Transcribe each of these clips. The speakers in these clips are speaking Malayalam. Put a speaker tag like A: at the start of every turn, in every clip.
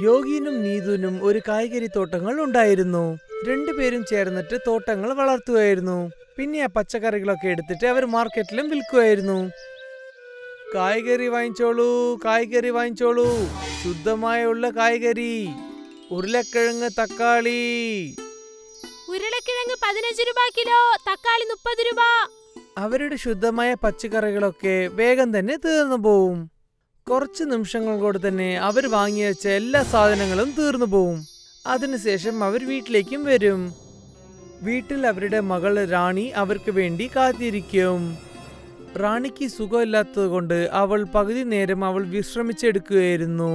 A: യോഗിനും നീതുനും ഒരു കായ്കരി തോട്ടങ്ങൾ ഉണ്ടായിരുന്നു രണ്ടുപേരും ചേർന്നിട്ട് തോട്ടങ്ങൾ വളർത്തുമായിരുന്നു പിന്നെ ആ പച്ചക്കറികളൊക്കെ എടുത്തിട്ട് അവർ മാർക്കറ്റിലും വിൽക്കുമായിരുന്നു കായ്കറി വാങ്ങിച്ചോളൂ കായ്കറി വാങ്ങിച്ചോളൂ ശുദ്ധമായുള്ള കായ്കറി ഉരുളക്കിഴങ്ങ് തക്കാളി
B: ഉരുളക്കിഴങ്ങ് പതിനഞ്ച് രൂപ കിലോ തക്കാളി മുപ്പത് രൂപ
A: അവരുടെ ശുദ്ധമായ പച്ചക്കറികളൊക്കെ വേഗം തന്നെ തീർന്നു പോവും കുറച്ച് നിമിഷങ്ങൾ കൊണ്ട് തന്നെ അവർ വാങ്ങി വെച്ച എല്ലാ സാധനങ്ങളും തീർന്നു പോവും അതിനുശേഷം അവർ വീട്ടിലേക്കും വരും വീട്ടിൽ അവരുടെ മകൾ റാണി അവർക്ക് വേണ്ടി കാത്തിരിക്കും റാണിക്ക് സുഖമില്ലാത്തത് കൊണ്ട് അവൾ പകുതി നേരം അവൾ വിശ്രമിച്ചെടുക്കുകയായിരുന്നു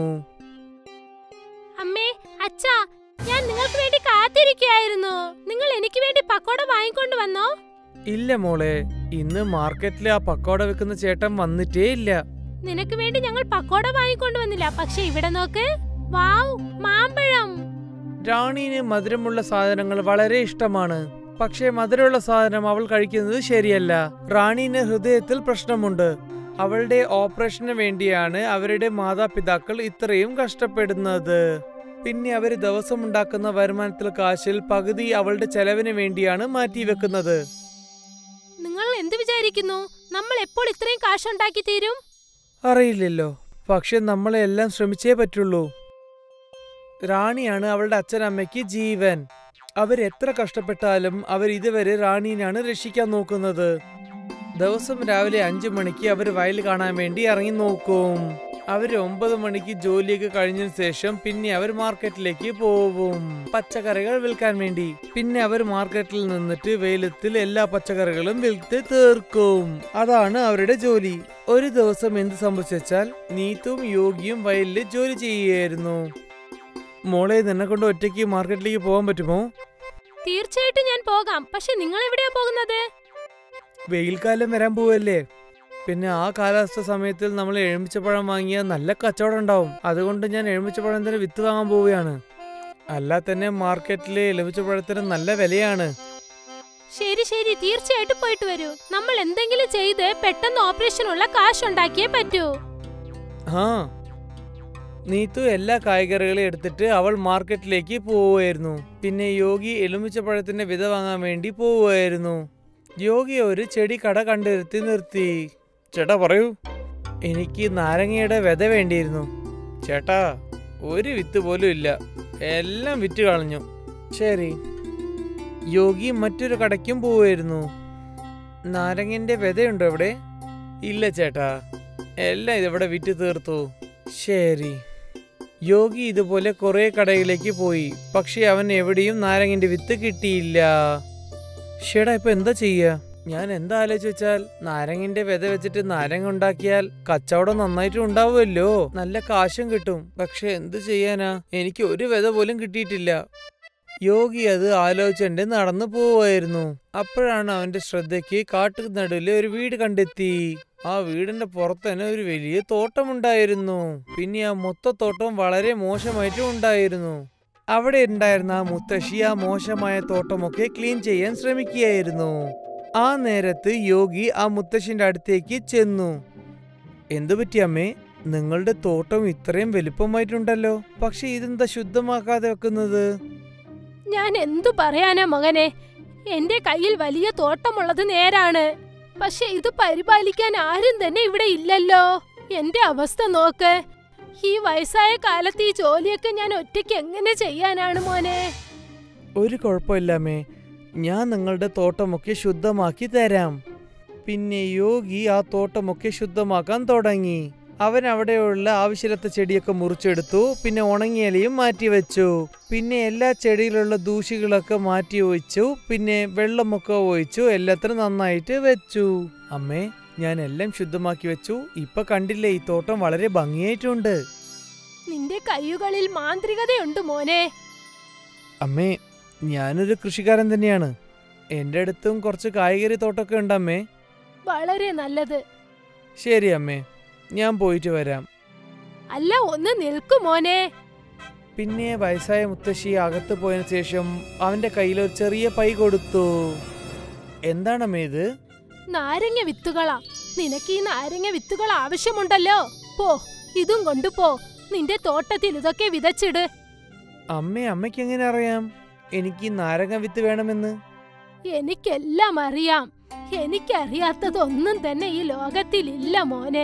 B: അമ്മേ അച്ഛാ ഞാൻ നിങ്ങൾക്ക് വേണ്ടി കാത്തിരിക്കുകയായിരുന്നു നിങ്ങൾ എനിക്ക് വേണ്ടി പക്കോട വാങ്ങിക്കൊണ്ട് വന്നോ
A: ഇല്ല മോളെ ഇന്ന് മാർക്കറ്റിൽ ആ പക്കോട വെക്കുന്ന ചേട്ടൻ വന്നിട്ടേ ഇല്ല
B: നിനക്ക് വേണ്ടി ഞങ്ങൾ പക്കോട വാങ്ങിക്കൊണ്ട് വന്നില്ല പക്ഷെ ഇവിടെ നോക്ക് വാവ് മാമ്പഴം
A: റാണീന് മധുരമുള്ള സാധനങ്ങൾ വളരെ ഇഷ്ടമാണ് പക്ഷേ മധുരമുള്ള സാധനം അവൾ കഴിക്കുന്നത് ശരിയല്ല റാണീന് ഹൃദയത്തിൽ പ്രശ്നമുണ്ട് അവളുടെ ഓപ്പറേഷന് വേണ്ടിയാണ് അവരുടെ മാതാപിതാക്കൾ ഇത്രയും കഷ്ടപ്പെടുന്നത് പിന്നെ അവർ ദിവസം ഉണ്ടാക്കുന്ന വരുമാനത്തിൽ കാശിൽ പകുതി അവളുടെ ചെലവിന് വേണ്ടിയാണ് മാറ്റിവെക്കുന്നത്
B: നിങ്ങൾ എന്ത് വിചാരിക്കുന്നു നമ്മൾ എപ്പോൾ ഇത്രയും കാശുണ്ടാക്കി തീരും
A: അറിയില്ലല്ലോ പക്ഷെ നമ്മളെ എല്ലാം ശ്രമിച്ചേ പറ്റുള്ളൂ റാണിയാണ് അവളുടെ അച്ഛനമ്മയ്ക്ക് ജീവൻ അവരെത്ര കഷ്ടപ്പെട്ടാലും അവർ ഇതുവരെ റാണീനാണ് രക്ഷിക്കാൻ നോക്കുന്നത് ദിവസം രാവിലെ അഞ്ചു മണിക്ക് അവർ വയൽ കാണാൻ വേണ്ടി ഇറങ്ങി നോക്കും അവർ ഒമ്പത് മണിക്ക് ജോലിയൊക്കെ കഴിഞ്ഞതിന് ശേഷം പിന്നെ അവർ മാർക്കറ്റിലേക്ക് പോവും പച്ചക്കറികൾ വിൽക്കാൻ വേണ്ടി പിന്നെ അവർ മാർക്കറ്റിൽ നിന്നിട്ട് വെയിലത്തിൽ എല്ലാ പച്ചക്കറികളും വിൽത്ത് തീർക്കും അതാണ് അവരുടെ ജോലി ഒരു ദിവസം എന്ത് സംഭവിച്ചാൽ നീത്തും യോഗിയും വയലിൽ ജോലി ചെയ്യുകയായിരുന്നു മോളെ നിന്നെ കൊണ്ട് ഒറ്റയ്ക്ക് മാർക്കറ്റിലേക്ക് പോകാൻ പറ്റുമോ
B: തീർച്ചയായിട്ടും ഞാൻ പോകാം പക്ഷെ നിങ്ങൾ എവിടെയാ പോകുന്നത്
A: വെയിൽക്കാലം വരാൻ പോവല്ലേ പിന്നെ ആ കാലാവസ്ഥ സമയത്തിൽ നമ്മൾ എഴുമിച്ചപ്പഴം വാങ്ങിയാൽ നല്ല കച്ചവടം ഉണ്ടാവും അതുകൊണ്ട് ഞാൻ എഴുമിച്ചപ്പഴത്തിന് വിത്ത് വാങ്ങാൻ പോവുകയാണ് അല്ലാതെ തന്നെ മാർക്കറ്റിലെ എലുമിച്ചപ്പഴത്തിന് നല്ല വിലയാണ്
B: ശരി ശരി തീർച്ചയായിട്ടും പോയിട്ട് വരൂ നമ്മൾ എന്തെങ്കിലും ചെയ്ത് പെട്ടെന്ന് ഓപ്പറേഷനുള്ള കാശ് ഉണ്ടാക്കിയേ പറ്റൂ
A: ആ നീത്തു എല്ലാ കായ്കറികളും എടുത്തിട്ട് അവൾ മാർക്കറ്റിലേക്ക് പോവുമായിരുന്നു പിന്നെ യോഗി എലുമിച്ചപ്പഴത്തിന്റെ വിത വാങ്ങാൻ വേണ്ടി പോവുമായിരുന്നു യോഗി ഒരു ചെടി കട കണ്ടിരുത്തി നിർത്തി ചേട്ടാ പറയൂ എനിക്ക് നാരങ്ങയുടെ വിത വേണ്ടിയിരുന്നു ചേട്ടാ ഒരു വിത്ത് പോലും ഇല്ല എല്ലാം വിറ്റ് കളഞ്ഞു ശരി യോഗി മറ്റൊരു കടയ്ക്കും പോവുമായിരുന്നു നാരങ്ങന്റെ വിതയുണ്ടോ ഇവിടെ ഇല്ല ചേട്ടാ എല്ലാം ഇതിവിടെ വിറ്റ് തീർത്തു ശരി യോഗി ഇതുപോലെ കുറെ കടയിലേക്ക് പോയി പക്ഷെ അവൻ എവിടെയും നാരങ്ങന്റെ വിത്ത് കിട്ടിയില്ല ഷേടാ ഇപ്പൊ എന്താ ചെയ്യാ ഞാൻ എന്താ ആലോചിച്ച് വെച്ചാൽ നാരങ്ങന്റെ വിത വെച്ചിട്ട് നാരങ്ങ ഉണ്ടാക്കിയാൽ കച്ചവടം നന്നായിട്ട് ഉണ്ടാവുമല്ലോ നല്ല കാശും കിട്ടും പക്ഷെ എന്ത് ചെയ്യാനാ എനിക്ക് ഒരു വിത പോലും കിട്ടിയിട്ടില്ല യോഗി അത് ആലോചിച്ചുകൊണ്ട് നടന്നു പോവായിരുന്നു അപ്പോഴാണ് അവന്റെ ശ്രദ്ധയ്ക്ക് കാട്ടുനടുവിൽ ഒരു വീട് കണ്ടെത്തി ആ വീടിന്റെ പുറത്ത് തന്നെ ഒരു വലിയ തോട്ടമുണ്ടായിരുന്നു പിന്നെ ആ മൊത്തത്തോട്ടം വളരെ മോശമായിട്ടും ഉണ്ടായിരുന്നു അവിടെ ഉണ്ടായിരുന്ന ആ മുത്തശ്ശി ആ മോശമായ തോട്ടമൊക്കെ ക്ലീൻ ചെയ്യാൻ ശ്രമിക്കുകയായിരുന്നു ആ നേരത്ത് യോഗി ആ മുത്തശ്ശിന്റെ അടുത്തേക്ക് ചെന്നു എന്തു പറ്റി അമ്മേ നിങ്ങളുടെ തോട്ടം ഇത്രയും വലുപ്പമായിട്ടുണ്ടല്ലോ പക്ഷെ ഇതെന്താ ശുദ്ധമാക്കാതെ വെക്കുന്നത്
B: ഞാൻ എന്തു പറയാനാ മകനെ എന്റെ കയ്യിൽ വലിയ തോട്ടമുള്ളത് നേരാണ് പക്ഷെ ഇത് പരിപാലിക്കാൻ ആരും തന്നെ ഇവിടെ ഇല്ലല്ലോ എന്റെ അവസ്ഥ നോക്ക് ഈ വയസ്സായ കാലത്ത് ഈ ജോലിയൊക്കെ ഞാൻ ഒറ്റയ്ക്ക് എങ്ങനെ ചെയ്യാനാണ് മോനെ
A: ഒരു കുഴപ്പമില്ലാമേ ഞാൻ നിങ്ങളുടെ തോട്ടമൊക്കെ ശുദ്ധമാക്കി തരാം പിന്നെ യോഗി ആ തോട്ടമൊക്കെ ശുദ്ധമാക്കാൻ തുടങ്ങി അവൻ അവിടെയുള്ള ആവശ്യമില്ലാത്ത ചെടിയൊക്കെ മുറിച്ചെടുത്തു പിന്നെ ഉണങ്ങിയ ഇലയും മാറ്റി വെച്ചു പിന്നെ എല്ലാ ചെടിയിലുള്ള ദൂഷികളൊക്കെ മാറ്റി വെച്ചു പിന്നെ വെള്ളമൊക്കെ ഒഴിച്ചു എല്ലാത്തിനും നന്നായിട്ട് വെച്ചു അമ്മേ ഞാൻ എല്ലാം ശുദ്ധമാക്കി വെച്ചു ഇപ്പൊ കണ്ടില്ലേ ഈ തോട്ടം വളരെ ഭംഗിയായിട്ടുണ്ട്
B: നിന്റെ കയ്യുകളിൽ മാന്ത്രികതയുണ്ട് മോനെ
A: അമ്മേ ഞാനൊരു കൃഷിക്കാരൻ തന്നെയാണ് എൻ്റെ അടുത്തും കുറച്ച് കായ്കറി തോട്ടമൊക്കെ ഉണ്ട് അമ്മേ
B: വളരെ നല്ലത്
A: ശരി അമ്മേ ഞാൻ പോയിട്ട് വരാം
B: അല്ല ഒന്ന് നിൽക്കു മോനെ
A: പിന്നെ വയസ്സായ മുത്തശ്ശി അകത്ത് പോയതിനു ശേഷം അവന്റെ കയ്യിൽ ഒരു ചെറിയ പൈ കൊടുത്തു എന്താണമ്മേ ഇത്
B: നാരങ്ങ വിത്തുകളാ നിനക്ക് ഈ നാരങ്ങ വിത്തുകൾ ആവശ്യമുണ്ടല്ലോ പോ ഇതും കൊണ്ടുപോ നിന്റെ തോട്ടത്തിൽ ഇതൊക്കെ വിതച്ചിട്
A: അമ്മേ അമ്മയ്ക്ക് എങ്ങനെ അറിയാം എനിക്ക് ഈ നാരങ്ങ വിത്ത് വേണമെന്ന്
B: എനിക്കെല്ലാം അറിയാം എനിക്കറിയാത്തതൊന്നും തന്നെ ഈ ലോകത്തിലില്ല മോനെ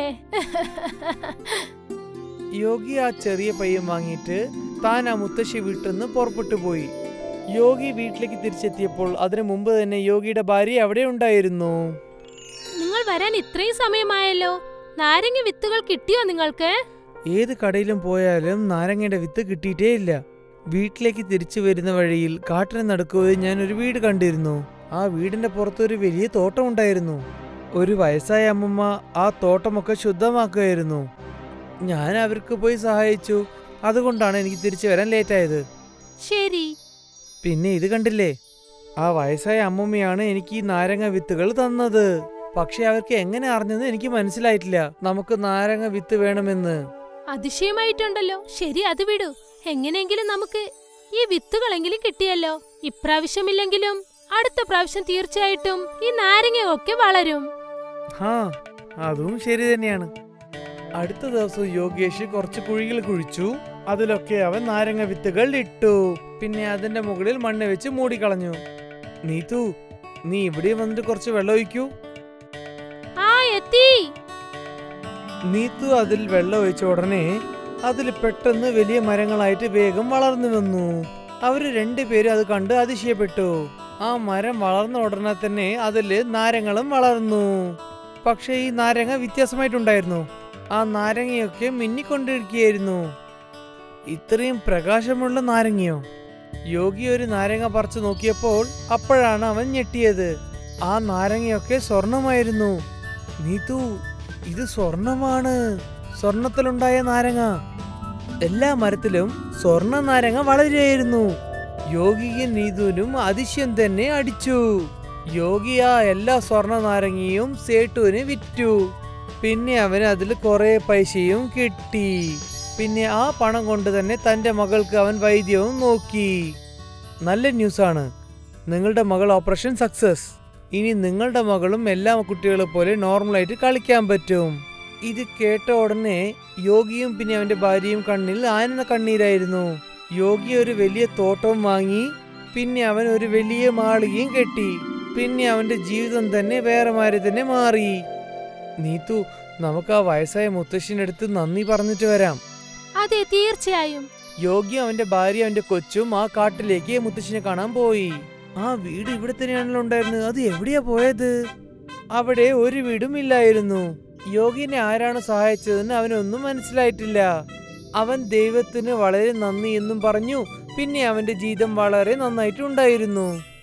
A: യോഗി ആ ചെറിയ പയ്യൻ വാങ്ങിയിട്ട് താൻ ആ മുത്തശ്ശി വീട്ടിൽ നിന്ന് പുറപ്പെട്ടു പോയി യോഗി വീട്ടിലേക്ക് തിരിച്ചെത്തിയപ്പോൾ അതിനു മുമ്പ് തന്നെ യോഗിയുടെ ഭാര്യ അവിടെ ഉണ്ടായിരുന്നു
B: നിങ്ങൾ വരാൻ ഇത്രയും സമയമായല്ലോ നാരങ്ങ വിത്തുകൾ കിട്ടിയോ നിങ്ങൾക്ക്
A: ഏത് കടയിലും പോയാലും നാരങ്ങയുടെ വിത്ത് കിട്ടിയിട്ടേ ഇല്ല വീട്ടിലേക്ക് തിരിച്ചു വരുന്ന വഴിയിൽ കാട്ടിന് നടുക്കുവതിൽ ഞാൻ ഒരു വീട് കണ്ടിരുന്നു ആ വീടിന്റെ പുറത്ത് ഒരു വലിയ തോട്ടം ഉണ്ടായിരുന്നു ഒരു വയസ്സായ അമ്മമ്മ ആ തോട്ടമൊക്കെ ശുദ്ധമാക്കുകയായിരുന്നു ഞാൻ അവർക്ക് പോയി സഹായിച്ചു അതുകൊണ്ടാണ് എനിക്ക് തിരിച്ചു വരാൻ ലേറ്റായത്
B: ശരി
A: പിന്നെ ഇത് കണ്ടില്ലേ ആ വയസ്സായ അമ്മമ്മയാണ് എനിക്ക് ഈ നാരങ്ങ വിത്തുകൾ തന്നത് പക്ഷെ അവർക്ക് എങ്ങനെ അറിഞ്ഞെന്ന് എനിക്ക് മനസ്സിലായിട്ടില്ല നമുക്ക് നാരങ്ങ വിത്ത് വേണമെന്ന്
B: അതിശയമായിട്ടുണ്ടല്ലോ ശരി അത് വിടൂ എങ്ങനെയെങ്കിലും നമുക്ക് ഈ വിത്തുകളെങ്കിലും കിട്ടിയല്ലോ ഇപ്രാവശ്യമില്ലെങ്കിലും അടുത്ത പ്രാവശ്യം തീർച്ചയായിട്ടും ഈ നാരങ്ങയൊക്കെ വളരും
A: ഹാ അതും ശരി തന്നെയാണ് അടുത്ത ദിവസം യോഗേഷ് കുറച്ച് കുഴികൾ കുഴിച്ചു അതിലൊക്കെ അവൻ നാരങ്ങ വിത്തുകൾ ഇട്ടു പിന്നെ അതിന്റെ മുകളിൽ മണ്ണ് വെച്ച് മൂടിക്കളഞ്ഞു നീതു നീ ഇവിടെ വന്നിട്ട് കുറച്ച് വെള്ളം ഒഴിക്കൂ
B: ആ എത്തി
A: നീതു അതിൽ വെള്ളം ഒഴിച്ച ഉടനെ അതിൽ പെട്ടെന്ന് വലിയ മരങ്ങളായിട്ട് വേഗം വളർന്നു വന്നു അവര് രണ്ടുപേരും അത് കണ്ട് അതിശയപ്പെട്ടു ആ മരം വളർന്ന ഉടനെ തന്നെ അതില് നാരങ്ങളും വളർന്നു പക്ഷേ ഈ നാരങ്ങ വ്യത്യാസമായിട്ടുണ്ടായിരുന്നു ആ നാരങ്ങയൊക്കെ മിന്നിക്കൊണ്ടിരിക്കുകയായിരുന്നു ഇത്രയും പ്രകാശമുള്ള നാരങ്ങയോ യോഗി ഒരു നാരങ്ങ പറിച്ചു നോക്കിയപ്പോൾ അപ്പോഴാണ് അവൻ ഞെട്ടിയത് ആ നാരങ്ങയൊക്കെ സ്വർണമായിരുന്നു നീതു ഇത് സ്വർണമാണ് സ്വർണത്തിലുണ്ടായ നാരങ്ങ എല്ലാ മരത്തിലും സ്വർണ്ണ നാരങ്ങ വളരെയായിരുന്നു യോഗിയും നീതുവിനും അതിശയം തന്നെ അടിച്ചു യോഗി ആ എല്ലാ സ്വർണ്ണ നാരങ്ങയും സേട്ടുവിന് വിറ്റു പിന്നെ അവന് അതിൽ കുറെ പൈസയും കിട്ടി പിന്നെ ആ പണം കൊണ്ട് തന്നെ തന്റെ മകൾക്ക് അവൻ വൈദ്യവും നോക്കി നല്ല ന്യൂസാണ് നിങ്ങളുടെ മകൾ ഓപ്പറേഷൻ സക്സസ് ഇനി നിങ്ങളുടെ മകളും എല്ലാ കുട്ടികളെ പോലെ നോർമലായിട്ട് കളിക്കാൻ പറ്റും ഇത് കേട്ട ഉടനെ യോഗിയും പിന്നെ അവന്റെ ഭാര്യയും കണ്ണിൽ ആനന്ദ കണ്ണീരായിരുന്നു യോഗി ഒരു വലിയ തോട്ടവും വാങ്ങി പിന്നെ അവൻ ഒരു വലിയ മാളികയും കെട്ടി പിന്നെ അവന്റെ ജീവിതം തന്നെ വേറെ മാറി തന്നെ മാറി നീതു നമുക്ക് ആ വയസ്സായ മുത്തശ്ശിന്റെ അടുത്ത് നന്ദി പറഞ്ഞിട്ട് വരാം
B: അതെ തീർച്ചയായും
A: യോഗി അവന്റെ ഭാര്യ അവന്റെ കൊച്ചും ആ കാട്ടിലേക്ക് മുത്തശ്ശിനെ കാണാൻ പോയി ആ വീട് ഇവിടെ തന്നെയാണല്ലോ ഉണ്ടായിരുന്നത് അത് എവിടെയാ പോയത് അവിടെ ഒരു വീടും ഇല്ലായിരുന്നു യോഗിനെ ആരാണ് സഹായിച്ചതെന്ന് അവനൊന്നും മനസ്സിലായിട്ടില്ല അവൻ ദൈവത്തിന് വളരെ നന്ദി എന്നും പറഞ്ഞു പിന്നെ അവന്റെ ജീവിതം വളരെ നന്നായിട്ടുണ്ടായിരുന്നു